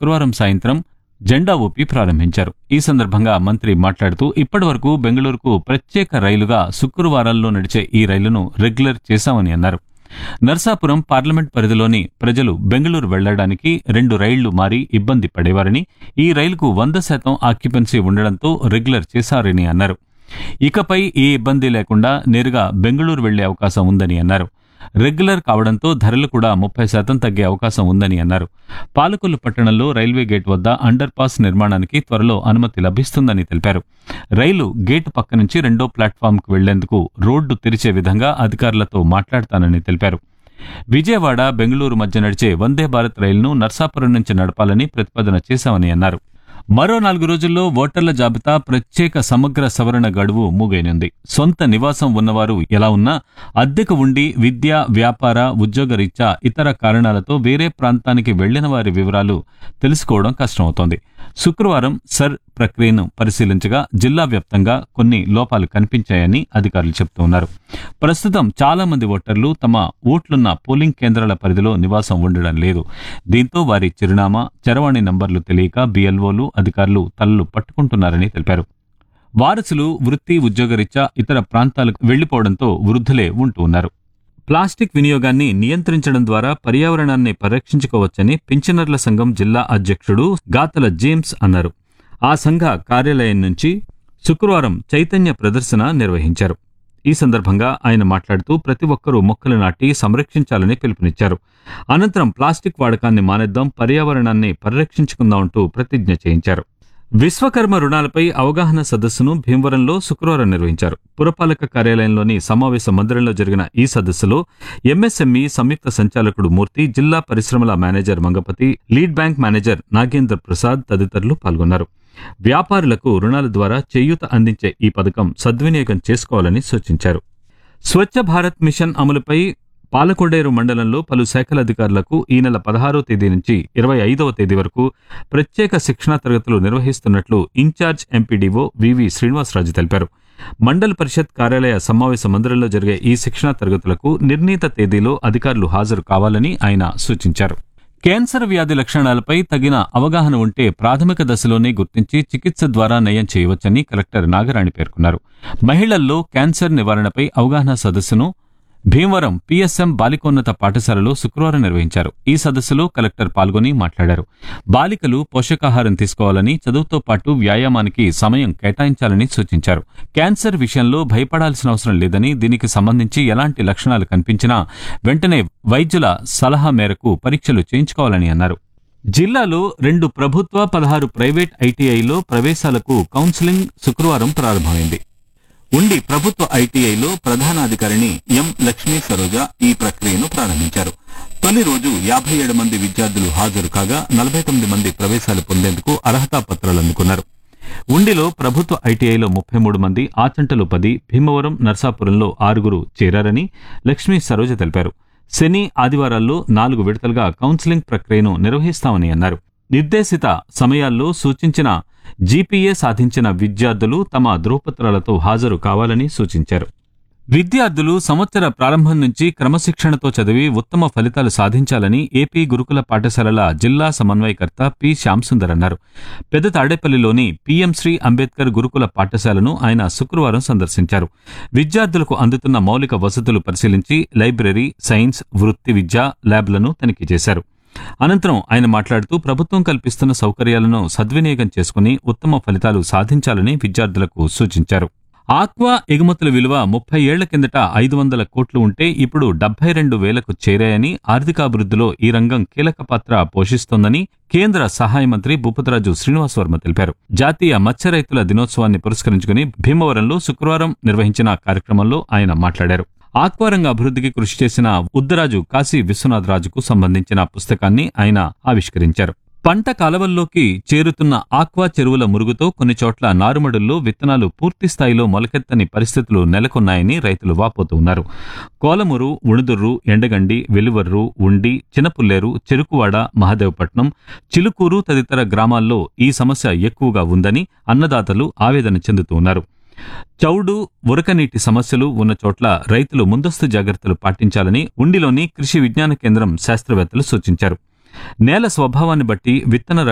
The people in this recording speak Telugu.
శుక్రవారం సాయంత్రం జెండా ఊపి ప్రారంభించారు ఈ సందర్భంగా మంత్రి మాట్లాడుతూ ఇప్పటివరకు బెంగళూరుకు ప్రత్యేక రైలుగా శుక్రవారాల్లో నడిచే ఈ రైలును రెగ్యులర్ చేశామని అన్నారు నర్సాపురం పార్లమెంట్ పరిధిలోని ప్రజలు బెంగళూరు వెళ్లడానికి రెండు రైళ్లు మారి ఇబ్బంది పడేవారని ఈ రైలుకు వంద శాతం ఆక్యుపెన్సీ ఉండడంతో రెగ్యులర్ చేశారని అన్నారు ఇకపై ఏ ఇబ్బంది లేకుండా నేరుగా బెంగళూరు వెళ్లే అవకాశం ఉందని అన్నారు రెగ్యులర్ కావడంతో ధరలు కూడా ముప్పై శాతం తగ్గే అవకాశం ఉందని అన్నారు పాలకొల్లు పట్టణంలో రైల్వే గేట్ వద్ద అండర్ పాస్ నిర్మాణానికి త్వరలో అనుమతి లభిస్తుందని తెలిపారు రైలు గేటు పక్క నుంచి రెండో ప్లాట్ఫామ్కు వెళ్లేందుకు రోడ్డు తెరిచే విధంగా అధికారులతో మాట్లాడతానని తెలిపారు విజయవాడ బెంగళూరు మధ్య నడిచే వందే భారత్ రైలును నర్సాపురం నుంచి నడపాలని ప్రతిపాదన చేశామని అన్నారు మరో నాలుగు రోజుల్లో ఓటర్ల జాబితా ప్రత్యేక సమగ్ర సవరణ గడువు మూగైనుంది సొంత నివాసం ఉన్నవారు ఎలా ఉన్నా అద్దెకు ఉండి విద్య వ్యాపార ఉద్యోగరీత్యా ఇతర కారణాలతో వేరే ప్రాంతానికి వెళ్లిన వారి వివరాలు తెలుసుకోవడం కష్టమవుతోంది శుక్రవారం సర్ ప్రక్రియను పరిశీలించగా జిల్లా వ్యాప్తంగా కొన్ని లోపాలు కనిపించాయని అధికారులు చెబుతున్నారు ప్రస్తుతం చాలా మంది ఓటర్లు తమ ఓట్లున్న పోలింగ్ కేంద్రాల పరిధిలో నివాసం ఉండడం లేదు దీంతో వారి చిరునామా చరవాణి నంబర్లు తెలియక బిఎల్ఓలు అధికారులు తలలు పట్టుకుంటున్నారని తెలిపారు వారసులు వృత్తి ఉద్యోగరీత్యా ఇతర ప్రాంతాలకు వెళ్లిపోవడంతో వృద్ధులే ఉంటూ ఉన్నారు ప్లాస్టిక్ వినియోగాన్ని నియంత్రించడం ద్వారా పర్యావరణాన్ని పరిరక్షించుకోవచ్చని పింఛనర్ల సంఘం జిల్లా అధ్యక్షుడు గాతల జేమ్స్ అన్నారు ఆ సంఘ కార్యాలయం నుంచి శుక్రవారం చైతన్య ప్రదర్శన నిర్వహించారు ఈ సందర్భంగా ఆయన మాట్లాడుతూ ప్రతి ఒక్కరూ మొక్కలు నాటి సంరక్షించాలని పిలుపునిచ్చారు అనంతరం ప్లాస్టిక్ వాడకాన్ని మానేద్దాం పర్యావరణాన్ని పరిరక్షించుకుందాం అంటూ ప్రతిజ్ఞ చేయించారు విశ్వకర్మ రుణాలపై అవగాహన సదస్సును భీమవరంలో శుక్రవారం నిర్వహించారు పురపాలక కార్యాలయంలోని సమావేశ మందిరంలో జరిగిన ఈ సదస్సులో ఎంఎస్ఎంఈ సంయుక్త సంచాలకుడు మూర్తి జిల్లా పరిశ్రమల manager Mangapathi lead bank manager Nagendra Prasad తదితరులు పాల్గొన్నారు వ్యాపారులకు రుణాల ద్వారా చేయూత అందించే ఈ పథకం సద్వినియోగం చేసుకోవాలని సూచించారు స్వచ్ఛ భారత్ మిషన్ అమలుపై పాలకొండేరు మండలంలో పలు శాఖల అధికారులకు ఈ నెల పదహారో తేదీ నుంచి ఇరవై ఐదవ తేదీ వరకు ప్రత్యేక శిక్షణా తరగతులు నిర్వహిస్తున్నట్లు ఇన్ఛార్జ్ ఎంపీడీఓ వివి శ్రీనివాసరాజు తెలిపారు మండల పరిషత్ కార్యాలయ సమావేశ మందిరంలో జరిగే ఈ శిక్షణా తరగతులకు నిర్ణీత తేదీలో అధికారులు హాజరు కావాలని ఆయన సూచించారు క్యాన్సర్ వ్యాధి లక్షణాలపై తగిన అవగాహన ఉంటే ప్రాథమిక దశలోనే గుర్తించి చికిత్స ద్వారా నయం చేయవచ్చని కలెక్టర్ నాగరాణి పేర్కొన్నారు మహిళల్లో క్యాన్సర్ నివారణపై అవగాహన సదస్సును భీమవరం పిఎస్ఎం బాలికోన్నత పాఠశాలలో శుక్రవారం నిర్వహించారు ఈ సదస్సులో కలెక్టర్ పాల్గొని మాట్లాడారు బాలికలు పోషకాహారం తీసుకోవాలని చదువుతో పాటు వ్యాయామానికి సమయం కేటాయించాలని సూచించారు క్యాన్సర్ విషయంలో భయపడాల్సిన అవసరం లేదని దీనికి సంబంధించి ఎలాంటి లక్షణాలు కనిపించినా వెంటనే వైద్యుల సలహా మేరకు పరీక్షలు చేయించుకోవాలని అన్నారు జిల్లాలో రెండు ప్రభుత్వ పదహారు ప్రైవేట్ ఐటీఐలో ప్రవేశాలకు కౌన్సిలింగ్ శుక్రవారం ప్రారంభమైంది ఉండి ప్రభుత్వ ఐటీఐలో ప్రధానాధికారిని ఎం లక్ష్మీ సరోజ ఈ ప్రక్రియను ప్రారంభించారు తొలి రోజు యాభై ఏడు మంది విద్యార్థులు హాజరు కాగా నలభై తొమ్మిది మంది ప్రవేశాలు పొందేందుకు అర్హతా పత్రాలు అందుకున్నారు ఉండిలో ప్రభుత్వ ఐటీఐలో ముప్పై మూడు మంది ఆచంటలో పది భీమవరం నర్సాపురంలో ఆరుగురు చేరారని లక్ష్మీ సరోజ తెలిపారు శని ఆదివారాల్లో నాలుగు విడతలుగా కౌన్సిలింగ్ ప్రక్రియను నిర్వహిస్తామని అన్నారు నిర్దేశిత సమయాల్లో సూచించిన జీపీఏ సాధించిన విద్యార్థులు తమ ధృవపత్రాలతో హాజరు కావాలని సూచించారు విద్యార్థులు సంవత్సర ప్రారంభం నుంచి క్రమశిక్షణతో చదివి ఉత్తమ ఫలితాలు సాధించాలని ఏపీ గురుకుల పాఠశాలల జిల్లా సమన్వయకర్త పి శ్యాంసుందర్ అన్నారు పెద్ద తాడేపల్లిలోని పీఎం శ్రీ అంబేద్కర్ గురుకుల పాఠశాలను ఆయన శుక్రవారం సందర్శించారు విద్యార్థులకు అందుతున్న మౌలిక వసతులు పరిశీలించి లైబ్రరీ సైన్స్ వృత్తి విద్య ల్యాబ్లను తనిఖీ చేశారు అనంతరం ఆయన మాట్లాడుతూ ప్రభుత్వం కల్పిస్తున్న సౌకర్యాలను సద్వినియోగం చేసుకుని ఉత్తమ ఫలితాలు సాధించాలని విద్యార్థులకు సూచించారు ఆక్వా ఎగుమతుల విలువ ముప్పై ఏళ్ల కిందట ఐదు వందల కోట్లు ఉంటే ఇప్పుడు డెబ్బై రెండు వేలకు చేరాయని ఆర్థికాభివృద్ధిలో ఈ రంగం కీలక పాత్ర పోషిస్తోందని కేంద్ర సహాయ మంత్రి భూపతిరాజు శ్రీనివాస్ వర్మ తెలిపారు జాతీయ మత్స్య రైతుల దినోత్సవాన్ని పురస్కరించుకుని భీమవరంలో శుక్రవారం నిర్వహించిన కార్యక్రమంలో ఆయన మాట్లాడారు ఆక్వారంగ అభివృద్ధికి కృషి చేసిన ఉద్దరాజు కాశీ విశ్వనాథ్ రాజుకు సంబంధించిన పుస్తకాన్ని ఆయన ఆవిష్కరించారు పంట కాలవల్లోకి చేరుతున్న ఆక్వా చెరువుల మురుగుతో కొన్ని చోట్ల నారుమడుల్లో విత్తనాలు పూర్తి స్థాయిలో మొలకెత్తని పరిస్థితులు నెలకొన్నాయని రైతులు వాపోతూ ఉన్నారు కోలమూరు ఉణుదుర్రు ఎండగండి వెలువర్రు ఉండి చినపుల్లేరు చెరుకువాడ మహదేవపట్నం చిలుకూరు తదితర గ్రామాల్లో ఈ సమస్య ఎక్కువగా ఉందని అన్నదాతలు ఆవేదన చెందుతూ ఉన్నారు చౌడు ఉరకనీటి సమస్యలు ఉన్న చోట్ల రైతులు ముందస్తు జాగ్రత్తలు పాటించాలని ఉండిలోని కృషి విజ్ఞాన కేంద్రం శాస్త్రవేత్తలు సూచించారు నేల స్వభావాన్ని బట్టి విత్తన